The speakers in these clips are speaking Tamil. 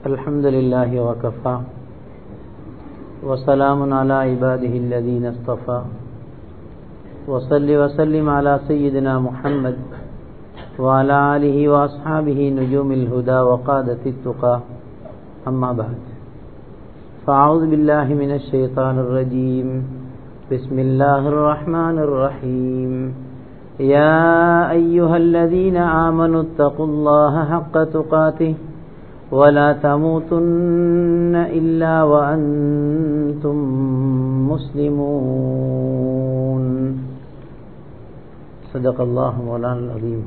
الحمد لله وكفى وسلام على عباده الذين اصطفى وصل وسلم على سيدنا محمد وعلى آله وأصحابه نجوم الهدى وقادة التقى أما بعد فأعوذ بالله من الشيطان الرجيم بسم الله الرحمن الرحيم يا أيها الذين آمنوا اتقوا الله حق تقاته ولا تموتن إلا وأنتم مسلمون صدق الله مولانا العظيم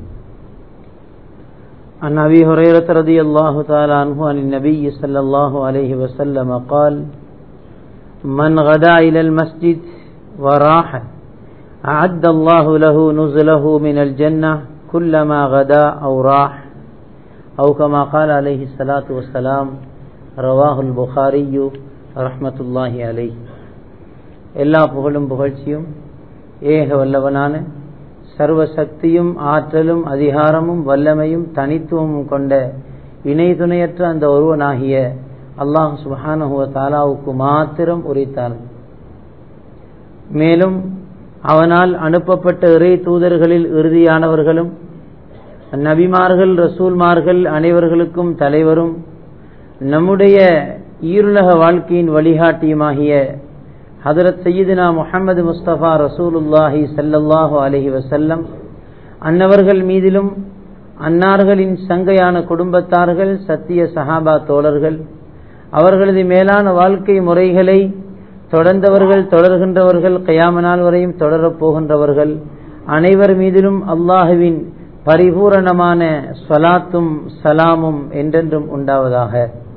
عن أبي هريرة رضي الله تعالى عنه عن النبي صلى الله عليه وسلم قال من غدا إلى المسجد وراح أعد الله له نزله من الجنة كلما غدا أو راح أو كما قال عليه الصلاة والسلام رواه البخاري رحمة الله عليه எல்லா புகழும் புகழ்ச்சியும் ஏக வல்லவனான சர்வ சக்தியும் ஆற்றலும் அதிகாரமும் வல்லமையும் தனித்துவமும் கொண்ட இணை துணையற்ற அந்த ஒருவனாகிய அல்லாஹ் சுபஹானஹுவ தாலாவுக்கு மாத்திரம் உரைத்தான் மேலும் அவனால் அனுப்பப்பட்ட இறை தூதர்களில் இறுதியானவர்களும் நபிமார்கள் ரசூல்மார்கள் அனைவர்களுக்கும் தலைவரும் நம்முடைய ஈருலக வாழ்க்கையின் வழிகாட்டியுமாகிய ஹதரத் சையீதுனா முஹம்மது முஸ்தபா ரசூலுல்லாஹி சல்லல்லாஹு அலஹி வசல்லம் அன்னவர்கள் மீதிலும் அன்னார்களின் சங்கையான குடும்பத்தார்கள் சத்திய சஹாபா தோழர்கள் அவர்களது மேலான வாழ்க்கை முறைகளை தொடர்ந்தவர்கள் தொடர்கின்றவர்கள் கயாமனால் வரையும் தொடரப் போகின்றவர்கள் அனைவர் மீதிலும் அல்லாஹுவின் பரிபூரணமான ஸ்வலாத்தும் சலாமும் என்றென்றும் உண்டாவதாக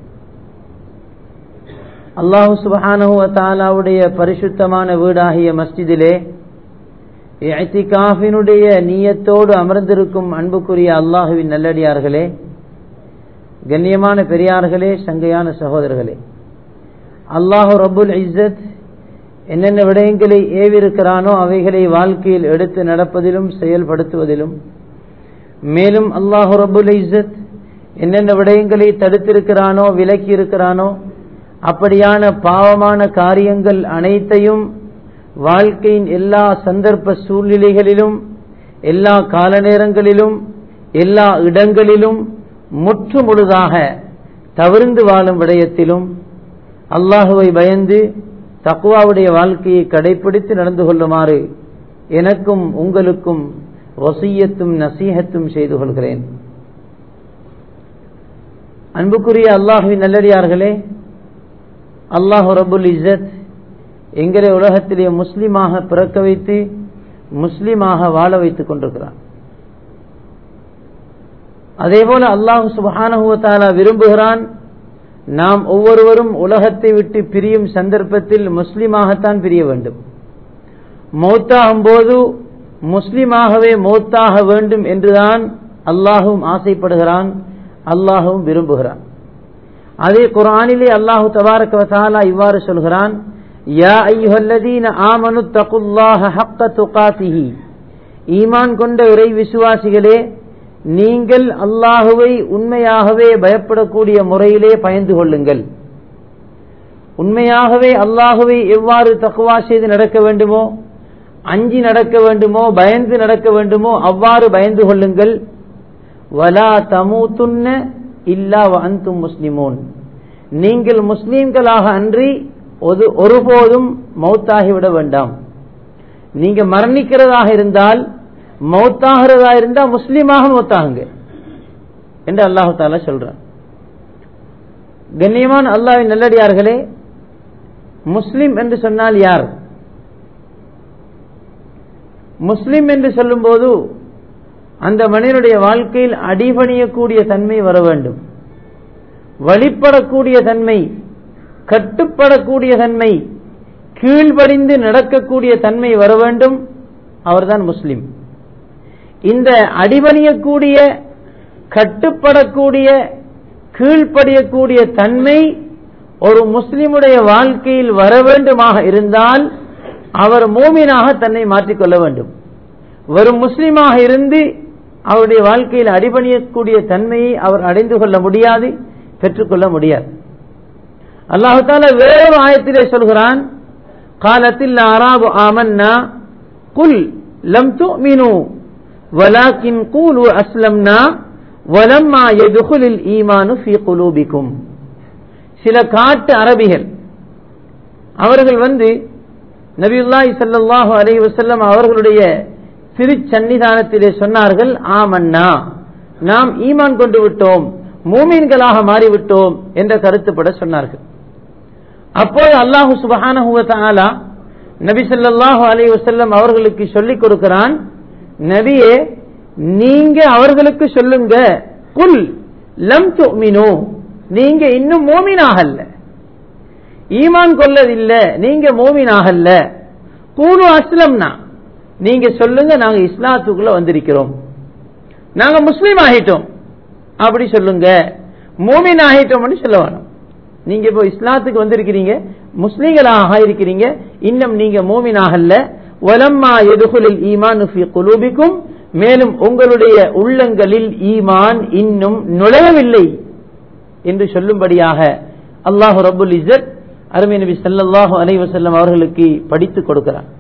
அல்லாஹு சுபஹானஹுவ தாலாவுடைய பரிசுத்தமான வீடாகிய மஸ்ஜிதிலே காஃபினுடைய நீயத்தோடு அமர்ந்திருக்கும் அன்புக்குரிய அல்லாஹுவின் நல்லடியார்களே கண்ணியமான பெரியார்களே சங்கையான சகோதரர்களே அல்லாஹு ரபுல் இஸ்ஸத் என்னென்ன விடயங்களை ஏவிருக்கிறானோ அவைகளை வாழ்க்கையில் எடுத்து நடப்பதிலும் செயல்படுத்துவதிலும் மேலும் அல்லாஹு ரபுல் இஸ்ஸத் என்னென்ன விடயங்களை தடுத்திருக்கிறானோ விலக்கி இருக்கிறானோ அப்படியான பாவமான காரியங்கள் அனைத்தையும் வாழ்க்கையின் எல்லா சந்தர்ப்ப சூழ்நிலைகளிலும் எல்லா கால நேரங்களிலும் எல்லா இடங்களிலும் முற்று முழுதாக தவிர்ந்து வாழும் விடயத்திலும் அல்லாஹுவை பயந்து தக்குவாவுடைய வாழ்க்கையை கடைபிடித்து நடந்து கொள்ளுமாறு எனக்கும் உங்களுக்கும் வசியத்தும் நசீகத்தும் செய்து கொள்கிறேன் அன்புக்குரிய அல்லாஹுவின் நல்லடியார்களே அல்லாஹு ரபுல் இஸ்ஸத் எங்களை உலகத்திலே முஸ்லீமாக பிறக்க வைத்து முஸ்லீமாக வாழ வைத்துக் கொண்டிருக்கிறான் அதேபோல அல்லாஹு சுபஹானஹுவத்தாலா விரும்புகிறான் நாம் ஒவ்வொருவரும் உலகத்தை விட்டு பிரியும் சந்தர்ப்பத்தில் முஸ்லீமாகத்தான் பிரிய வேண்டும் மௌத்தாகும் போது முஸ்லீமாகவே மௌத்தாக வேண்டும் என்றுதான் அல்லாஹும் ஆசைப்படுகிறான் அல்லாஹும் விரும்புகிறான் அதே குரானிலே அல்லாஹு தபாரக வசாலா இவ்வாறு சொல்கிறான் யா ஐயுஹல்லதீன ஆமனு தகுல்லாஹ ஹக்க துகாத்திஹி ஈமான் கொண்ட இறை விசுவாசிகளே நீங்கள் அல்லாஹுவை உண்மையாகவே பயப்படக்கூடிய முறையிலே பயந்து கொள்ளுங்கள் உண்மையாகவே அல்லாஹுவை எவ்வாறு தக்குவா செய்து நடக்க வேண்டுமோ அஞ்சி நடக்க வேண்டுமோ பயந்து நடக்க வேண்டுமோ அவ்வாறு பயந்து கொள்ளுங்கள் வலா தமூத்துன்ன இல்லா அந்தும் முஸ்லிமோன் நீங்கள் முஸ்லீம்களாக அன்றி ஒருபோதும் மௌத்தாகிவிட வேண்டாம் நீங்க மரணிக்கிறதாக இருந்தால் மௌத்தாகிறதா இருந்தா முஸ்லீமாக மௌத்தாகுங்க என்று அல்லாஹு தாலா சொல்றான் கண்ணியமான அல்லாவின் நல்லடியார்களே முஸ்லிம் என்று சொன்னால் யார் முஸ்லிம் என்று சொல்லும் போது அந்த மனிதனுடைய வாழ்க்கையில் அடிபணியக்கூடிய தன்மை வர வேண்டும் வழிபடக்கூடிய தன்மை கட்டுப்படக்கூடிய தன்மை கீழ்படிந்து நடக்கக்கூடிய தன்மை வர வேண்டும் அவர்தான் முஸ்லிம் இந்த அடிபணியக்கூடிய கட்டுப்படக்கூடிய கீழ்ப்படியக்கூடிய தன்மை ஒரு முஸ்லிமுடைய வாழ்க்கையில் வர வேண்டுமாக இருந்தால் அவர் மோமினாக தன்னை மாற்றிக்கொள்ள வேண்டும் வெறும் முஸ்லிமாக இருந்து அவருடைய வாழ்க்கையில் அடிபணியக்கூடிய தன்மையை அவர் அடைந்து கொள்ள முடியாது பெற்றுக்கொள்ள முடியாது அல்லாஹு தாலா வேறொரு ஆயத்திலே சொல்கிறான் காலத்தில் அராபு ஆமன்னா குல் லம் துமினு வலாக்கின் கூலு அஸ்லம்னா வலம்மா எதுகுலில் ஈமானு ஃபி குலூபிக்கும் சில காட்டு அரபிகள் அவர்கள் வந்து நபியுல்லாஹி ஸல்லல்லாஹு அலைஹி வஸல்லம் அவர்களுடைய திருச்சன்னிதானத்திலே சொன்னார்கள் ஆமன்னா நாம் ஈமான் கொண்டு விட்டோம் மூமீன்களாக மாறிவிட்டோம் என்ற கருத்துப்பட சொன்னார்கள் அப்போது அல்லாஹு சுபஹானஹு வ தஆலா நபி ஸல்லல்லாஹு அலைஹி வஸல்லம் அவர்களுக்கு சொல்லிக் கொடுக்கிறான் நபியே நீங்க அவர்களுக்கு சொல்லுங்க குல் லம் துமினு நீங்க இன்னும் மூமினாகல்ல ஈமான் கொள்ளதில்ல நீங்க மூமினாகல்ல கூணு அஸ்லம்னா நீங்க சொல்லுங்க நாங்க இஸ்லாத்துக்குள்ள வந்திருக்கிறோம் நாங்க முஸ்லீம் ஆகிட்டோம் அப்படி சொல்லுங்க மூமின் ஆகிட்டோம்னு சொல்ல வேணும் நீங்க இப்போ இஸ்லாத்துக்கு வந்திருக்கிறீங்க முஸ்லீம்களாக இருக்கிறீங்க இன்னும் நீங்க மூமினாகல்ல வலம்மா எதுகுலில் ஈமான் ஃபி குலூபிக்கும் மேலும் உங்களுடைய உள்ளங்களில் ஈமான் இன்னும் நுழையவில்லை என்று சொல்லும்படியாக அல்லாஹு ரபுல் இசத் அருமை நபி ஸல்லல்லாஹு அலைஹி வஸல்லம் அவர்களுக்கு படித்து கொடுக்கிறார்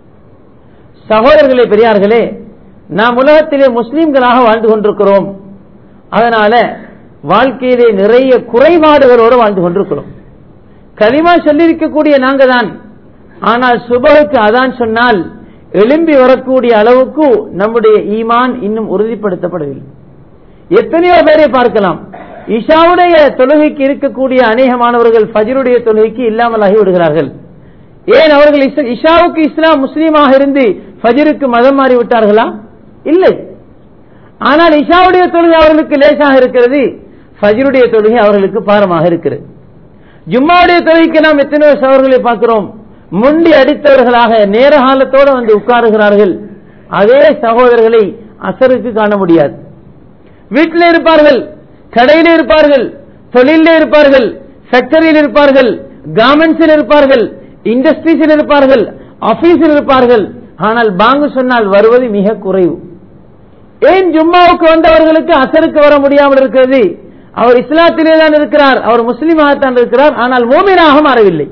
சகோதரர்களே பெரியார்களே நாம் உலகத்திலே முஸ்லிம்களாக வாழ்ந்து கொண்டிருக்கிறோம் அதனால வாழ்க்கையிலே நிறைய குறைபாடுகளோடு வாழ்ந்து கொண்டிருக்கிறோம் கலிமா சொல்லியிருக்கக்கூடிய நாங்க தான் ஆனால் சுபகுக்கு அதான் சொன்னால் எழும்பி வரக்கூடிய அளவுக்கு நம்முடைய ஈமான் இன்னும் உறுதிப்படுத்தப்படவில்லை எத்தனையோ பேரை பார்க்கலாம் இஷாவுடைய தொழுகைக்கு இருக்கக்கூடிய அநேகமானவர்கள் ஃபஜருடைய தொழுகைக்கு இல்லாமல் ஆகி விடுகிறார்கள் ஏன் அவர்கள் இஸ்- இஷாவுக்கு இஸ்லாம் முஸ்லீமாக இருந்து ஃபஜருக்கு மதம் மாறி விட்டார்களா இல்லை ஆனால் இஷாவுடைய தொழுகை அவர்களுக்கு லேசாக இருக்கிறது ஃபஜருடைய தொழுகை அவர்களுக்கு பாரமாக இருக்கிறது ஜும்மாவுடைய தொழுகைக்கு நாம் எத்தனையோ சவர்களை பார்க்கிறோம் முண்டி அடித்தவர்களாக நேர காலத்தோடு வந்து உட்காருகிறார்கள் அதே சகோதரர்களை அசருக்கு காண முடியாது வீட்டில் இருப்பார்கள் கடையில் இருப்பார்கள் தொழிலில் இருப்பார்கள் ஃபேக்டரியில் இருப்பார்கள் கார்மெண்ட்ஸில் இருப்பார்கள் இண்டஸ்ட்ரீஸில் இருப்பார்கள் ஆபீஸில் இருப்பார்கள் ஆனால் பாங்கு சொன்னால் வருவது மிக குறைவு ஏன் ஜும்மாவுக்கு வந்தவர்களுக்கு அசருக்கு வர முடியாமல் இருக்கிறது அவர் இஸ்லாத்திலே தான் இருக்கிறார் அவர் முஸ்லீமாகத்தான் இருக்கிறார் ஆனால் மோமினாக மாறவில்லை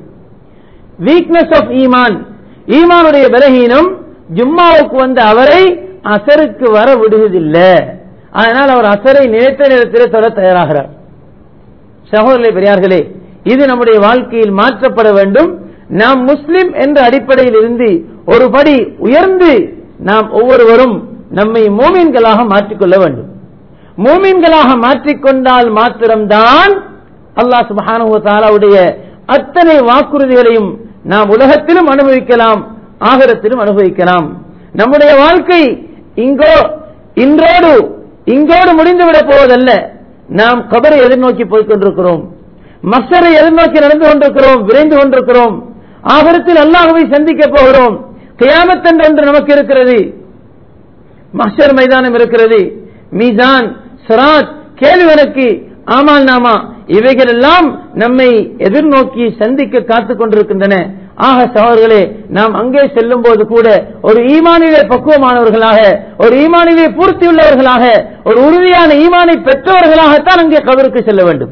வீக்னஸ் ஆஃப் ஈமான் ஈமானுடைய பலகீனம் ஜும்மாவுக்கு வந்த அவரை அசருக்கு வர விடுவதில்லை அதனால் அவர் அசரை நினைத்த நேரத்தில் தொட தயாராகிறார் சகோதரர்களே பெரியார்களே இது நம்முடைய வாழ்க்கையில் மாற்றப்பட வேண்டும் நாம் முஸ்லிம் என்ற அடிப்படையில் இருந்து ஒரு படி உயர்ந்து நாம் ஒவ்வொருவரும் நம்மை மூமீன்களாக மாற்றிக்கொள்ள வேண்டும் மூமீன்களாக மாற்றிக்கொண்டால் மாத்திரம்தான் அல்லாஹ் சுப்ஹானஹு வ தஆலாவுடைய அத்தனை வாக்குறுதிகளையும் நாம் உலகத்திலும் அனுபவிக்கலாம் ஆகரத்திலும் அனுபவிக்கலாம் நம்முடைய வாழ்க்கை இங்கோ இன்றோடு இங்கோடு முடிந்துவிடப் போவதல்ல நாம் கபரை எதிர்நோக்கி போய்க் கொண்டிருக்கிறோம் மஸ்தரை எதிர்நோக்கி நடந்து கொண்டிருக்கிறோம் விரைந்து கொண்டிருக்கிறோம் ஆகரத்தில் அல்லாஹுவை சந்திக்க போகிறோம் கியாமத் என்று நமக்கு இருக்கிறது மஹ்ஷர் மைதானம் இருக்கிறது மீசான் சிராத் கேள்வனுக்கு ஆமால் நாமா இவைகள் எல்லாம் நம்மை எதிர்நோக்கி சந்திக்க காத்துக் கொண்டிருக்கின்றன ஆக சகோதரர்களே நாம் அங்கே செல்லும் போது கூட ஒரு ஈமானிலே பக்குவமானவர்களாக ஒரு ஈமானிலே பூர்த்தியுள்ளவர்களாக ஒரு உறுதியான ஈமானை பெற்றவர்களாகத்தான் அங்கே கபருக்கு செல்ல வேண்டும்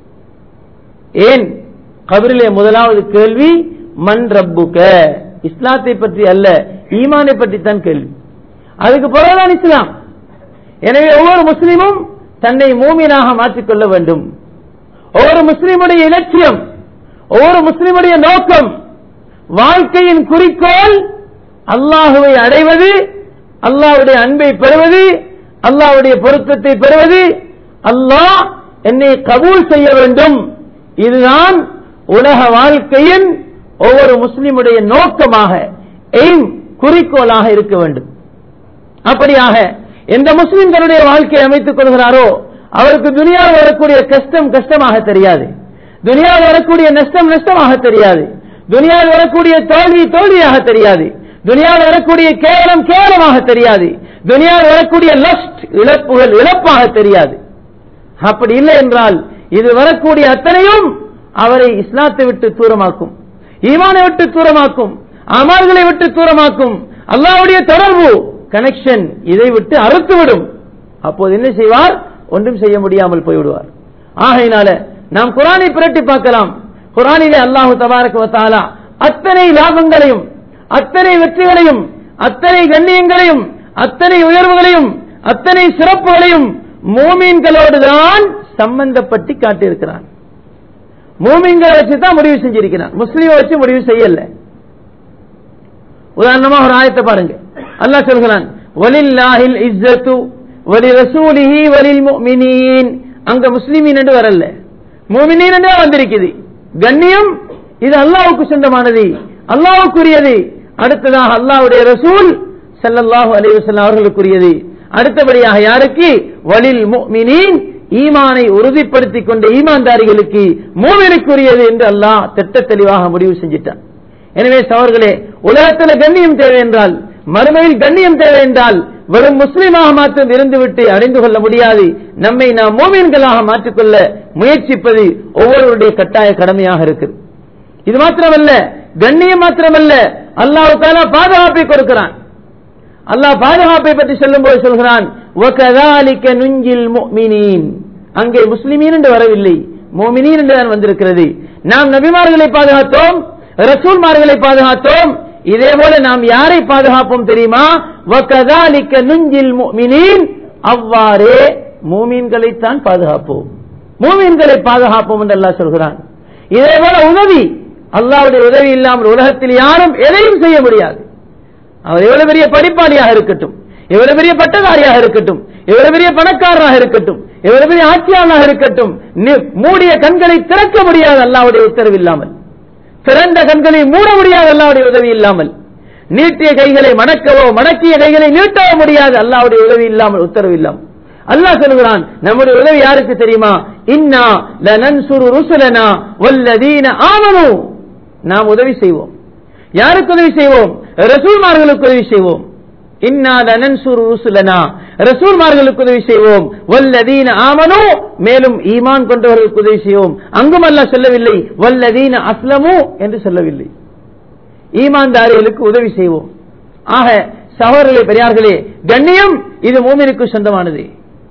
ஏன் கபரிலே முதலாவது கேள்வி மண் ரப்புக இஸ்லாத்தை பற்றி அல்ல ஈமானை பற்றி தான் கேள்வி அதுக்கு பிறகுதான் இஸ்லாம் எனவே ஒவ்வொரு முஸ்லீமும் தன்னை மூமியனாக மாற்றிக்கொள்ள வேண்டும் ஒவ்வொரு முஸ்லீமுடைய இலட்சியம் ஒவ்வொரு முஸ்லீமுடைய நோக்கம் வாழ்க்கையின் குறிக்கோள் அல்லாஹுவை அடைவது அல்லாஹ்வுடைய அன்பை பெறுவது அல்லாஹ்வுடைய பொருத்தத்தை பெறுவது அல்லாஹ் என்னை கபூல் செய்ய வேண்டும் இதுதான் உலக வாழ்க்கையின் ஒவ்வொரு முஸ்லிமுடைய நோக்கமாக எய்ம் குறிக்கோளாக இருக்க வேண்டும் அப்படியாக எந்த முஸ்லிம் தன்னுடைய வாழ்க்கையை அமைத்துக் கொள்கிறாரோ அவருக்கு துனியாவில் வரக்கூடிய கஷ்டம் கஷ்டமாக தெரியாது துனியாவில் வரக்கூடிய நஷ்டம் நஷ்டமாக தெரியாது துனியாவில் வரக்கூடிய தோல்வி தோல்வியாக தெரியாது துனியாவில் வரக்கூடிய கேவலம் கேவலமாக தெரியாது துனியாவில் வரக்கூடிய லஸ்ட் இழப்புகள் இழப்பாக தெரியாது அப்படி இல்லை என்றால் இது வரக்கூடிய அத்தனையும் அவரை இஸ்லாத்தை விட்டு தூரமாக்கும் ஈமானை விட்டு தூரமாக்கும் அமல்களை விட்டு தூரமாக்கும் அல்லாவுடைய தொடர்பு கனெக்ஷன் இதை விட்டு அறுத்துவிடும் அப்போது என்ன செய்வார் ஒன்றும் செய்ய முடியாமல் போய்விடுவார் ஆகையினால நாம் குரானை புரட்டி பார்க்கலாம் குரானிலே அல்லாஹு தபாரக வத்தாலா அத்தனை லாபங்களையும் அத்தனை வெற்றிகளையும் அத்தனை கண்ணியங்களையும் அத்தனை உயர்வுகளையும் அத்தனை சிறப்புகளையும் மூமீன்களோடு தான் சம்பந்தப்பட்டு காட்டியிருக்கிறான் மூமின்களை வச்சு தான் முடிவு செஞ்சிருக்கிறான் முஸ்லீமை வச்சு முடிவு செய்யல உதாரணமா ஒரு ஆயத்தை பாருங்க அல்லாஹ் சொல்கிறான் வலில்லாஹில் இஸ்ஸத்து வலி ரசூலிஹி வலில் முஃமினீன் அங்க முஸ்லிமீன் என்று வரல முஃமினீன் என்று வந்திருக்குது கண்ணியம் இது அல்லாஹ்வுக்கு சொந்தமானது அல்லாஹ்வுக்குரியது அடுத்ததாக அல்லாஹ்வுடைய ரசூல் ஸல்லல்லாஹு அலைஹி வஸல்லம் அவர்களுக்குரியது அடுத்தபடியாக யாருக்கு வலில் முஃமினீன் ஈமானை உறுதிப்படுத்திக் கொண்ட ஈமான்தாரிகளுக்கு மூவினுக்குரியது என்று அல்லாஹ் திட்ட தெளிவாக முடிவு செஞ்சிட்டான் எனவே சவர்களே உலகத்தில் கண்ணியம் தேவை என்றால் மறுமையில் கண்ணியம் தேவை என்றால் வெறும் முஸ்லீமாக மாற்றம் இருந்துவிட்டு அடைந்து கொள்ள முடியாது நம்மை நாம் மோமியன்களாக மாற்றிக்கொள்ள முயற்சிப்பது ஒவ்வொருவருடைய கட்டாய கடமையாக இருக்குது இது மாத்திரமல்ல கண்ணியம் மாத்திரமல்ல அல்லாஹ் தாலா பாதுகாப்பை கொடுக்கிறான் அல்லாஹ் பாதுகாப்பை பற்றி சொல்லும் போது சொல்கிறான் وَكَذَلِكَ نُنْجِي الْمُؤْمِنِينَ அங்கே முஸ்லிமீன் என்று வரவில்லை மோமினீன் என்று தான் வந்திருக்கிறது நாம் நபிமார்களை பாதுகாத்தோம் ரசூல்மார்களை பாதுகாத்தோம் இதே போல நாம் யாரை பாதுகாப்போம் தெரியுமா وَكَذَلِكَ نُنْجِي الْمُؤْمِنِينَ அவ்வாறே மூமீன்களைத்தான் பாதுகாப்போம் மூமீன்களை பாதுகாப்போம் என்று அல்லாஹ் சொல்கிறான் இதே போல உதவி அல்லாஹ்வுடைய உதவி இல்லாமல் உலகத்தில் யாரும் எதையும் செய்ய முடியாது அவர் எவ்வளவு பெரிய படிப்பாளியாக இருக்கட்டும் எவ்வளவு பெரிய பட்டதாரியாக இருக்கட்டும் எவ்வளவு பெரிய பணக்காரராக இருக்கட்டும் எவ்வளவு பெரிய ஆட்சியாளராக இருக்கட்டும் நி- மூடிய கண்களை திறக்க முடியாது அல்லாவுடைய உத்தரவு இல்லாமல் திறந்த கண்களை மூட முடியாது அல்லாவுடைய உதவி இல்லாமல் நீட்டிய கைகளை மடக்கவோ மடக்கிய கைகளை நீட்டவோ முடியாது அல்லாவுடைய உதவி இல்லாமல் உத்தரவு இல்லாமல் அல்லாஹ் சொல்கிறான் நம்முடைய உதவி யாருக்கு தெரியுமா இன்னா லனன்சுரு ருசுலனா வல்லதீன ஆமனு நாம் உதவி செய்வோம் யாருக்கு உதவி செய்வோம் ரசூல்மார்களுக்கு உதவி செய்வோம் இன்னா லனன்சுரு ருசுலனா ரசூல்மார்களுக்கு உதவி செய்வோம் வல்லதீன ஆமனு மேலும் ஈமான் கொண்டவர்களுக்கு உதவி செய்வோம் அங்கும் அல்லாஹ் சொல்லவில்லை வல்லதீன அஸ்லமு என்று சொல்லவில்லை ஈமான்தாரிகளுக்கு உதவி செய்வோம் ஆக சகோதரர்களே பெரியார்களே கண்ணியம் இது மூமினுக்கு சொந்தமானது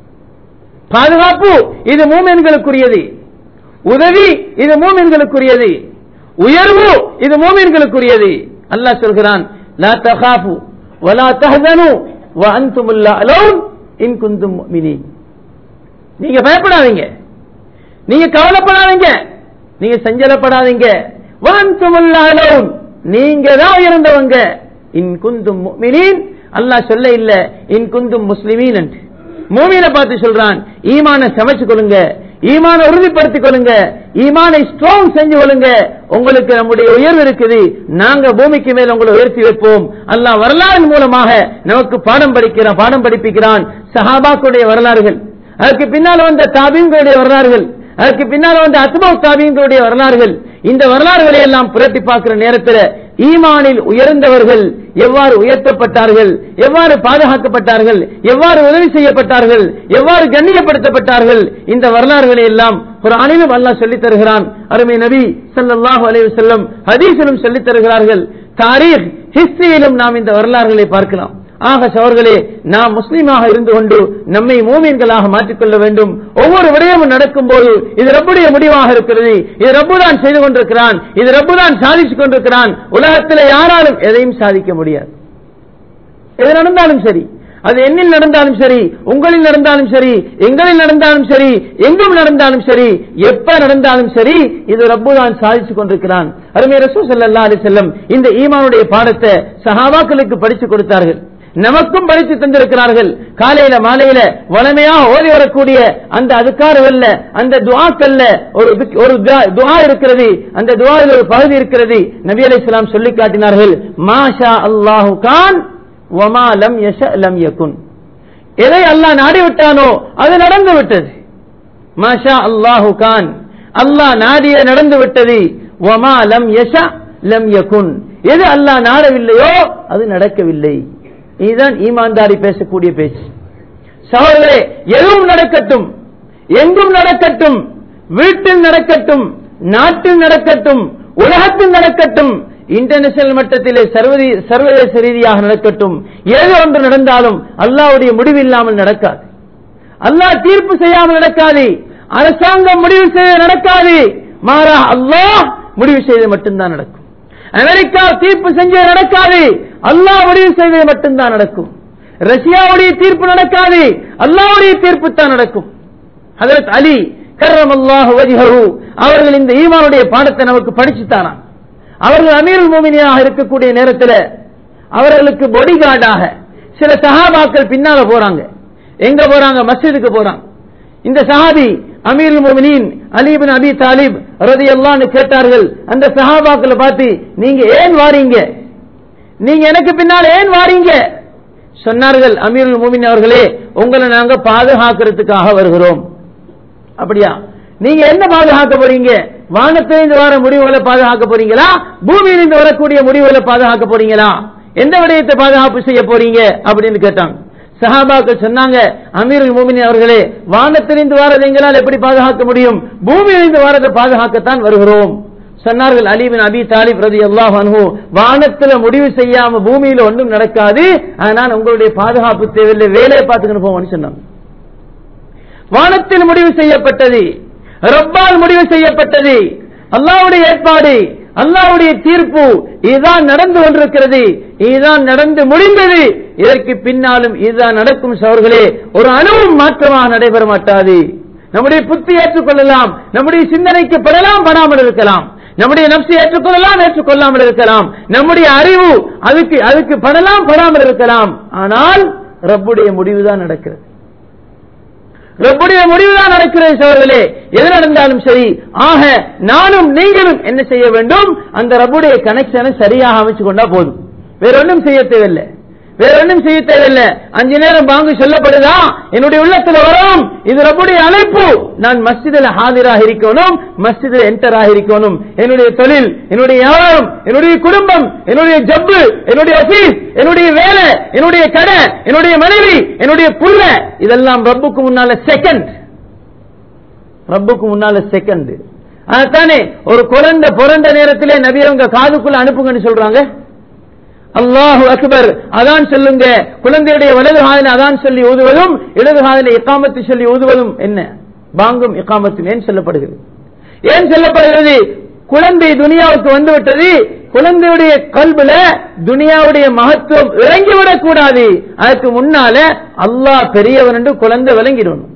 பாதுகாப்பு இது மூமின்களுக்குரியது உதவி இது மூமின்களுக்குரியது உயர்வு இது மூமின்களுக்குரியது அல்லாஹ் சொல்கிறான் லா தகாஃபு வலா தஹ்சனு வ அன்துமுல் அலௌன் இன் குந்தும் முஃமினீன் நீங்க பயப்படாதீங்க நீங்க கவலைப்படாதீங்க நீங்க சஞ்சலப்படாதீங்க வ அன்துமுல் அலௌன் நீங்க தான் உயர்ந்தவங்க இன் குந்தும் முஃமினீன் அல்லாஹ் சொல்ல இல்ல இன் குந்தும் முஸ்லிமீன் என்று மூமினை பார்த்து சொல்றான் ஈமானை சமைச்சு கொள்ளுங்க ஈமானை உறுதிப்படுத்திக் கொள்ளுங்க ஈமானை ஸ்ட்ராங் செஞ்சு கொள்ளுங்க உங்களுக்கு நம்முடைய உயர்வு இருக்குது நாங்க பூமிக்கு மேல் உங்களை உயர்த்தி வைப்போம் அல்லாஹ் வரலாறின் மூலமாக நமக்கு பாடம் படிக்கிறான் பாடம் படிப்பிக்கிறான் சஹாபாக்குடைய வரலாறுகள் அதற்கு பின்னால் வந்த தாபீன்களுடைய வரலாறுகள் அதற்கு பின்னால் வந்த அத்பா தாபீன்களுடைய வரலாறுகள் இந்த வரலாறுகளை எல்லாம் புரட்டி பார்க்கிற நேரத்தில் ஈமானில் உயர்ந்தவர்கள் எவ்வாறு உயர்த்தப்பட்டார்கள் எவ்வாறு பாதுகாக்கப்பட்டார்கள் எவ்வாறு உதவி செய்யப்பட்டார்கள் எவ்வாறு கண்ணியப்படுத்தப்பட்டார்கள் இந்த வரலாறுகளை எல்லாம் ஒரு அணிலும் அல்லாஹ் சொல்லித் தருகிறான் அருமை நபி ஸல்லல்லாஹு அலைஹி வஸல்லம் ஹதீஸிலும் சொல்லித் தருகிறார்கள் தாரீக் ஹிஸ்டரியிலும் நாம் இந்த வரலாறுகளை பார்க்கலாம் ஆக சவர்களே நாம் முஸ்லீமாக இருந்து கொண்டு நம்மை மூமியன்களாக மாற்றிக்கொள்ள வேண்டும் ஒவ்வொரு விடயமும் நடக்கும் போது இது ரப்புடைய முடிவாக இருக்கிறது இது ரப்பு தான் செய்து கொண்டிருக்கிறான் இது ரப்பு தான் சாதித்துக் கொண்டிருக்கிறான் உலகத்தில் யாராலும் எதையும் சாதிக்க முடியாது எது நடந்தாலும் சரி அது என்னில் நடந்தாலும் சரி உங்களில் நடந்தாலும் சரி எங்களில் நடந்தாலும் சரி எங்கும் நடந்தாலும் சரி எப்ப நடந்தாலும் சரி இது ரப்பு தான் சாதித்துக் கொண்டிருக்கிறான் அருமை ரசூ ஸல்லல்லாஹு அலைஹி வஸல்லம் இந்த ஈமானுடைய பாடத்தை சஹாபாக்களுக்கு படித்து கொடுத்தார்கள் நமக்கும் படித்து தந்திருக்கிறார்கள் காலையில மாலையில வளமையாக ஓதி வரக்கூடிய அந்த அதுக்காரவல்ல அந்த துவாக்கல்ல ஒரு திக்- ஒரு துஆ- துஆ இருக்கிறது அந்த துவாவில் ஒரு பகுதி இருக்கிறது நபி அலைஹிஸ்ஸலாம் சொல்லி காட்டினார்கள் மாஷா அல்லாஹு கான் வமா லம் யஷ லம் யகுன் எதை அல்லாஹ் நாடி விட்டானோ அது நடந்து விட்டது மாஷா அல்லாஹு கான் அல்லாஹ் நாடிய நடந்து விட்டது வமா லம் யஷ லம் யகுன் எது அல்லாஹ் நாடவில்லையோ அது நடக்கவில்லை இதுதான் ஈமான்தாரி பேசக்கூடிய பேச்சு சகோதரே எதுவும் நடக்கட்டும் எங்கும் நடக்கட்டும் வீட்டில் நடக்கட்டும் நாட்டில் நடக்கட்டும் உலகத்தில் நடக்கட்டும் இன்டர்நேஷனல் மட்டத்திலே சர்வதே- சர்வதேச ரீதியாக நடக்கட்டும் ஏதோ ஒன்று நடந்தாலும் அல்லாஹ்வுடைய முடிவு இல்லாமல் நடக்காது அல்லாஹ் தீர்ப்பு செய்யாமல் நடக்காது அரசாங்கம் முடிவு செய்து நடக்காது மாறா அல்லாஹ் முடிவு செய்து மட்டும்தான் நடக்கும் அமெரிக்கா தீர்ப்பு செஞ்சது நடக்காது அல்லாஹ் முடிவு செய்தது மட்டும்தான் நடக்கும் ரஷ்யாவுடைய தீர்ப்பு நடக்காது அல்லாவுடைய தீர்ப்பு தான் நடக்கும் ஹதரத் அலி கர்ரம் அல்லாஹ் வஜ்ஹஹு அவர்கள் இந்த ஈமானுடைய பாடத்தை நமக்கு படிச்சுத்தானா அவர்கள் அமீருல் மோமினியாக இருக்கக்கூடிய நேரத்தில் அவர்களுக்கு பொடி கார்டாக சில சஹாபாக்கள் பின்னால போறாங்க எங்க போறாங்க மஸ்ஜிதுக்கு போறாங்க இந்த சஹாபி அமீருல் மோமினின் அலிபின் அபி தாலிப் ரதி அல்லான்னு கேட்டார்கள் அந்த சஹாபாக்களை பார்த்து நீங்க ஏன் வாரீங்க நீங்க எனக்கு பின்னால் ஏன் வாரீங்க சொன்னார்கள் அமீருல் மோமின் அவர்களே உங்களை நாங்க பாதுகாக்கிறதுக்காக வருகிறோம் அப்படியா நீங்க என்ன பாதுகாக்க போறீங்க வானத்திலிருந்து வர முடிவுகளை பாதுகாக்க போறீங்களா பூமியிலிருந்து வரக்கூடிய முடிவுகளை பாதுகாக்க போறீங்களா எந்த விடயத்தை பாதுகாப்பு செய்ய போறீங்க அப்படின்னு கேட்டாங்க சஹாபாக்கள் சொன்னாங்க அமீருல் மோமினி அவர்களே வானத்திலிருந்து வரதை எங்களால் எப்படி பாதுகாக்க முடியும் பூமியிலிருந்து வரதை பாதுகாக்கத்தான் வருகிறோம் சொன்னார்கள் அலிபின் அபி தாலிப் ரதி அல்லாஹ் அன்ஹு வானத்துல முடிவு செய்யாம பூமியில ஒன்றும் நடக்காது அதனால் உங்களுடைய பாதுகாப்பு தேவையில்லை வேலையை பார்த்துக்கணும் போவோம்னு சொன்னாங்க வானத்தில் முடிவு செய்யப்பட்டது ரப்பால் முடிவு செய்யப்பட்டது அல்லாவுடைய ஏற்பாடு அல்லாவுடைய தீர்ப்பு இதுதான் நடந்து கொண்டிருக்கிறது இதுதான் நடந்து முடிந்தது இதற்கு பின்னாலும் இதுதான் நடக்கும் சவர்களே ஒரு அணுவும் மாற்றமாக நடைபெற மாட்டாது நம்முடைய புத்தி ஏற்றுக்கொள்ளலாம் நம்முடைய சிந்தனைக்கு படலாம் படாமல் இருக்கலாம் நம்முடைய நப்சை ஏற்றுக்கொள்ளலாம் ஏற்றுக்கொள்ளாமல் இருக்கலாம் நம்முடைய அறிவு அதுக்கு அதுக்கு படலாம் படாமல் இருக்கலாம் ஆனால் ரப்புடைய முடிவுதான் நடக்கிறது ரப்புடைய முடிவுதான் நடக்கிறது சோழர்களே எது நடந்தாலும் சரி ஆக நானும் நீங்களும் என்ன செய்ய வேண்டும் அந்த ரப்புடைய கனெக்ஷனை சரியாக அமைச்சு கொண்டா போதும் வேற ஒன்றும் செய்ய தேவையில்லை வேற ஒன்றும் செய்ய தேவையில்லை அஞ்சு நேரம் பாங்கு சொல்லப்படுதா என்னுடைய உள்ளத்துல வரும் இது ரப்புடைய அழைப்பு நான் மஸ்ஜிதில் ஹாதிராக இருக்கணும் மஸ்ஜிதில் என்டர் இருக்கணும் என்னுடைய தொழில் என்னுடைய வியாபாரம் என்னுடைய குடும்பம் என்னுடைய ஜப்பு என்னுடைய ஆபீஸ் என்னுடைய வேலை என்னுடைய கடை என்னுடைய மனைவி என்னுடைய புள்ள இதெல்லாம் ரப்புக்கு முன்னால செகண்ட் ரப்புக்கு முன்னால செகண்ட் அதானே ஒரு குழந்தை பிறந்த நேரத்திலே நபி அவங்க காதுக்குள்ள அனுப்புங்கன்னு சொல்றாங்க அல்லாஹு அக்பர் அதான் சொல்லுங்க குழந்தையுடைய வலது காதல அதான் சொல்லி ஊதுவதும் இடது காதல இக்காமத்து சொல்லி ஊதுவதும் என்ன பாங்கும் இக்காமத்தும் ஏன் சொல்லப்படுகிறது ஏன் சொல்லப்படுகிறது குழந்தை துனியாவுக்கு வந்து விட்டது குழந்தையுடைய கல்வில துனியாவுடைய மகத்துவம் இறங்கிவிடக் கூடாது அதுக்கு முன்னால அல்லாஹ் பெரியவன் என்று குழந்தை விளங்கிடணும்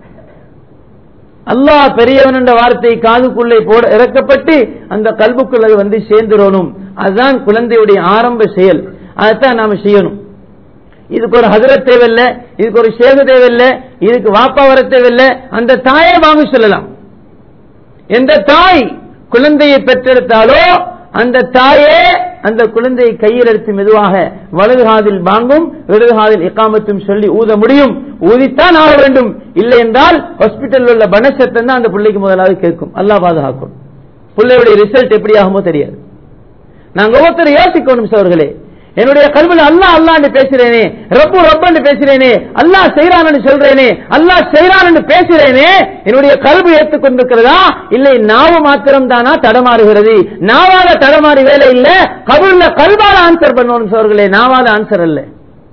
அல்லாஹ் பெரியவன் என்ற வார்த்தை காதுக்குள்ளே போட இறக்கப்பட்டு அந்த கல்புக்குள்ள வந்து சேர்ந்துடணும் அதுதான் குழந்தையுடைய ஆரம்ப செயல் அதைத்தான் நாம செய்யணும் இதுக்கு ஒரு ஹதரத் தேவையில்லை இதுக்கு ஒரு சேக தேவையில்லை இதுக்கு வாப்பா வர தேவையில்லை அந்த தாயை வாங்க சொல்லலாம் எந்த தாய் குழந்தையை பெற்றெடுத்தாலோ அந்த தாயே அந்த குழந்தையை கையில் எடுத்து மெதுவாக வலது காதில் வாங்கும் இடது காதில் இக்காமத்தும் சொல்லி ஊத முடியும் ஊதித்தான் ஆக வேண்டும் இல்லை என்றால் ஹாஸ்பிட்டல் உள்ள பனசத்தம் தான் அந்த பிள்ளைக்கு முதலாவது கேட்கும் அல்லா பாதுகாக்கும் பிள்ளையுடைய ரிசல்ட் எப்படி ஆகுமோ தெரியாது நாங்க ஒவ்வொருத்தர் யோசிக்கணும் சோர்களே என்னுடைய கல்வியில் அல்லா அல்லான்னு பேசுறேனே ரப்பு ரப்பன்னு பேசுறேனே அல்லாஹ் செய்யறான்னு சொல்றேனே அல்லாஹ் செய்யறான்னு பேசுறேனே என்னுடைய கல்வி ஏற்றுக்கொண்டிருக்கிறதா இல்லை நாவு மாத்திரம் தானா தடமாறுகிறது நாவால தடமாறி வேலை இல்ல கபுல்ல கல்வால ஆன்சர் பண்ணணும் சோர்களே நாவால ஆன்சர் அல்ல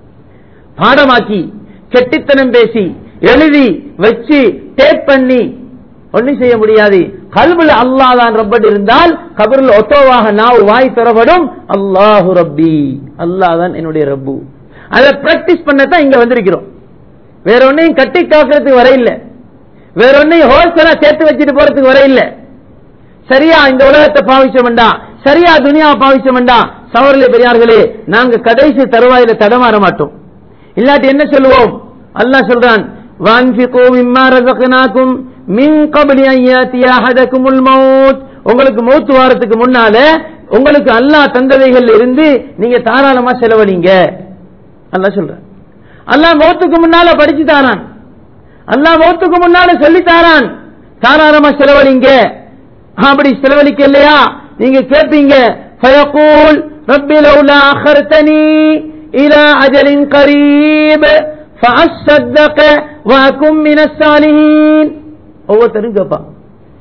பாடமாக்கி கெட்டித்தனம் பேசி எழுதி வச்சு டேப் பண்ணி ஒன்னும் செய்ய முடியாது கல்வில அல்லாஹ் தான் ரப்பட் இருந்தால் கபரில் ஒட்டோவாக நாவு வாய் பெறப்படும் அல்லாஹு ரப்பி அல்லாஹ் தான் என்னுடைய ரப்பு அதை பிராக்டிஸ் பண்ணத்தான் இங்க வந்திருக்கிறோம் வேற ஒன்னையும் கட்டி காக்கிறதுக்கு வர இல்ல வேற ஒன்னையும் ஹோல்சேலா சேர்த்து வச்சுட்டு போறதுக்கு வர இல்ல சரியா இந்த உலகத்தை பாவிச்ச வேண்டாம் சரியா துனியா பாவிச்ச வேண்டாம் சவரிலே பெரியார்களே நாங்க கடைசி தருவாயில தடமாற மாட்டோம் இல்லாட்டி என்ன சொல்லுவோம் அல்லாஹ் சொல்றான் வான்பிகோ மிம்மா ரசகனாக்கும் மின் கபலி ஐயாத்தியாஹதகுமுல் மவுத் உங்களுக்கு மௌத்து வாரத்துக்கு முன்னால உங்களுக்கு அல்லாஹ் தந்தவைகள் இருந்து நீங்க தாராளமா செலவழிங்க அல்லாஹ் சொல்ற அல்லாஹ் மௌத்துக்கு முன்னால படிச்சு தாரான் அல்லாஹ் மௌத்துக்கு முன்னால சொல்லி தாரான் தாராளமா செலவழிங்க அப்படி செலவழிக்க இல்லையா நீங்க கேட்பீங்க فيقول رب لولا أخرتني إلى أجل قريب فأصدق وأكن من الصالحين ஒவ்வொருத்தரும் கேட்பான்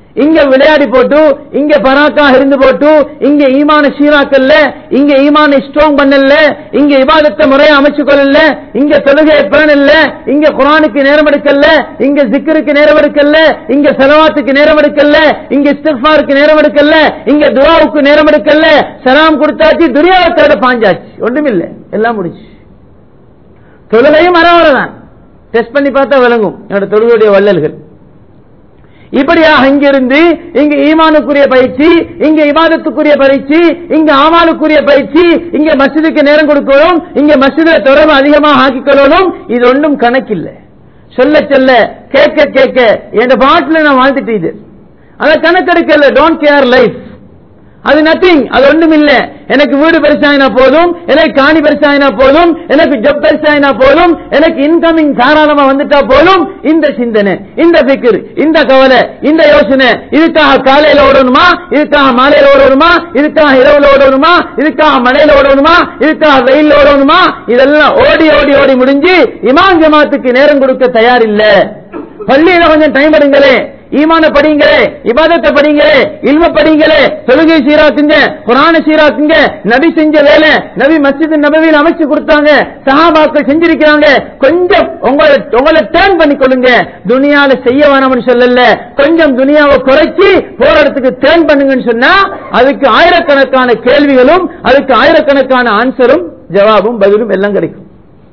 இங்க விளையாடி போட்டு இங்க பராக்கா இருந்து போட்டு இங்க ஈமான சீராக்கல்ல இங்க ஈமான ஸ்ட்ராங் பண்ணல இங்க இபாதத்தை முறையை அமைச்சு கொள்ளல இங்க தொழுகையை பேணல இங்க குரானுக்கு நேரம் எடுக்கல இங்க ஜிக்கருக்கு நேரம் எடுக்கல இங்க செலவாத்துக்கு நேரம் எடுக்கல இங்க இஸ்திஃபாருக்கு நேரம் எடுக்கல இங்க துவாவுக்கு நேரம் எடுக்கல சலாம் கொடுத்தாச்சு துரியாவத்தோட பாஞ்சாச்சு ஒண்ணுமில்ல எல்லாம் முடிச்சு தொழுகையும் அறவரதான் டெஸ்ட் பண்ணி பார்த்தா விளங்கும் என்னோட தொழுகையுடைய வள்ளல்கள் இப்படியாக இங்கிருந்து இங்க ஈமானுக்குரிய பயிற்சி இங்க இபாதத்துக்குரிய பயிற்சி இங்க ஆமானுக்குரிய பயிற்சி இங்க மஸ்ஜிதுக்கு நேரம் கொடுக்கணும் இங்க மஸ்ஜித தொடர்பு அதிகமாக ஆக்கிக் கொள்ளணும் இது ஒன்றும் கணக்கில்லை சொல்ல சொல்ல கேட்க கேட்க என் பாட்டில் நான் வாழ்ந்துட்டு இது அதை கணக்கெடுக்கல டோன்ட் கேர் லைஃப் அது நத்திங் அது ஒண்ணும் இல்ல எனக்கு வீடு பெருசாயினா போதும் எனக்கு காணி பெருசாயினா போதும் எனக்கு ஜப் பெருசாயினா போதும் எனக்கு இன்கமிங் தாராளமா வந்துட்டா போதும் இந்த சிந்தனை இந்த பிக்கர் இந்த கவலை இந்த யோசனை இதுக்காக காலையில ஓடணுமா இதுக்காக மாலையில ஓடணுமா இதுக்காக இரவுல ஓடணுமா இதுக்காக மழையில ஓடணுமா இதுக்காக வெயில்ல ஓடணுமா இதெல்லாம் ஓடி ஓடி ஓடி முடிஞ்சு இமாம் ஜமாத்துக்கு நேரம் கொடுக்க தயார் இல்ல பள்ளியில கொஞ்சம் டைம் எடுங்களே ஈமான படிங்களே இபாதத்தை படிங்களே இல்ம படிங்களே தொழுகை சீராக்குங்க குரான சீராக்குங்க நபி செஞ்ச வேலை நபி மஸ்ஜித் நபவியில் அமைச்சு கொடுத்தாங்க சஹாபாக்கள் செஞ்சிருக்கிறாங்க கொஞ்சம் உங்களை உங்களை டேர்ன் பண்ணி கொள்ளுங்க துனியால செய்ய வேணாம்னு சொல்லல கொஞ்சம் துனியாவை குறைச்சி போற இடத்துக்கு டேர்ன் பண்ணுங்கன்னு சொன்னா அதுக்கு ஆயிரக்கணக்கான கேள்விகளும் அதுக்கு ஆயிரக்கணக்கான ஆன்சரும் ஜவாபும் பதிலும் எல்லாம் கிடைக்கும்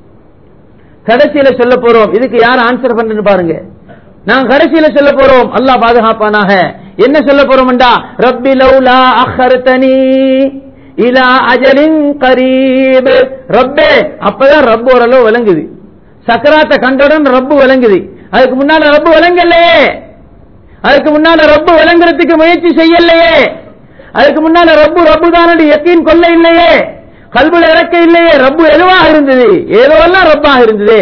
கடைசியில சொல்ல போறோம் இதுக்கு யார் ஆன்சர் பண்றேன்னு பாருங்க நான் கடைசியில சொல்ல போறோம் அல்லாஹ் பாதுகாப்பானாக என்ன சொல்ல போறோம்டா ரப்பி லௌலா அஹர்தனி இலா அஜலின் கரீப் ரப்பே அப்பதான் ரப்பு ஓரளவு விளங்குது சக்கராத்த கண்டவுடன் ரப்பு விளங்குது அதுக்கு முன்னால ரப்பு விளங்கலையே அதுக்கு முன்னால ரப்பு விளங்குறதுக்கு முயற்சி செய்யலையே அதுக்கு முன்னால ரப்பு ரப்பு தான் எத்தீன் கொல்ல இல்லையே கல்வில இறக்க இல்லையே ரப்பு எதுவாக இருந்தது ஏதோ எல்லாம் ரப்பாக இருந்தது